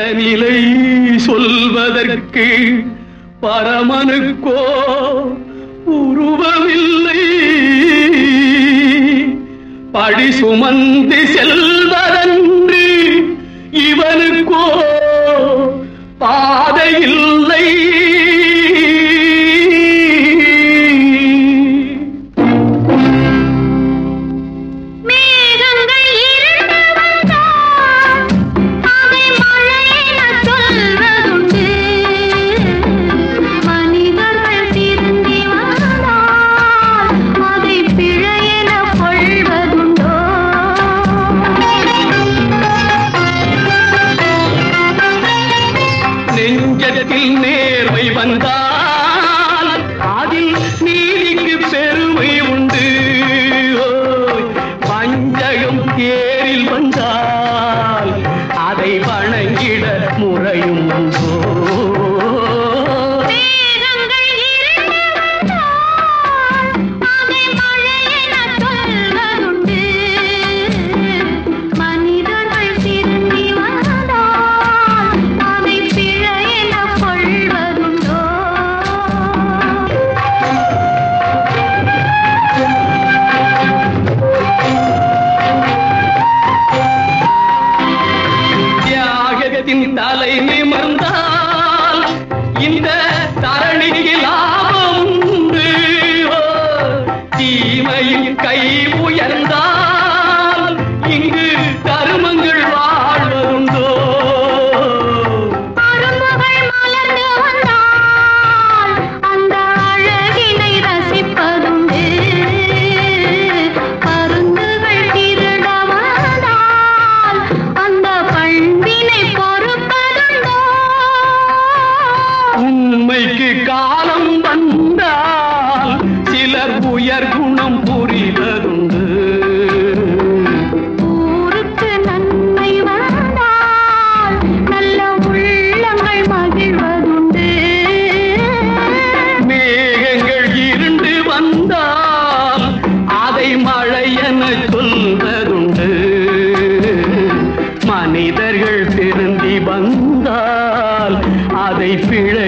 பரநிலை சொல்வதற்கு பரமனுக்கோ உருவமில்லை படி சுமந்து செல்வதன்று இவனுக்கோ பாதை இல்லை மேகங்கள் இருண்டு வந்தால் அதை மழை என சொல்வதுண்டு மனிதர்கள் திரும்பி வந்தால் அதை பிழை என கொள்வதுண்டோ நெஞ்சத்தில் நேர்மை வந்தால் அதில் நீதிக்கு பெருமை உண்டு ஓய், வஞ்சகம் தேரில் வந்தால் அதை வணங்கிட முறையும் உண்டோ மேகங்கள் இருண்டு வந்தால் அதை மழை என சொல்வதுண்டு மனிதர்கள் திரும்பி வந்தால் அதை பிழை என கொள்வதுண்டோ தியாகத்தின் தலை நிமிர்ந்தால் இந்த தரணிக்கு லாபம் உண்டு ஓ, தீமையின் கை உயர்ந்தால் இங்கு தருமங்கள் வாழ்வதுண்டோ அரும்புகள் மலர்ந்து வந்தால் அந்த அழகினை ரசிப்பதுண்டு பருந்துகள் திருட வந்தால் அந்த பண்பினை பொறுப்பதுண்டோ உண்மைக்கு காலம் வந்தால் சிலர் உயர் குணம் புரிவதுண்டு ஊருக்கு நன்மை வந்தால் நல்ல உள்ளங்கள் மகிழ்வதுண்டு மேகங்கள் இருண்டு வந்தால் அதை மழை என சொல்வதுண்டு மனிதர்கள் திருந்தி வந்தால் அதை பிழை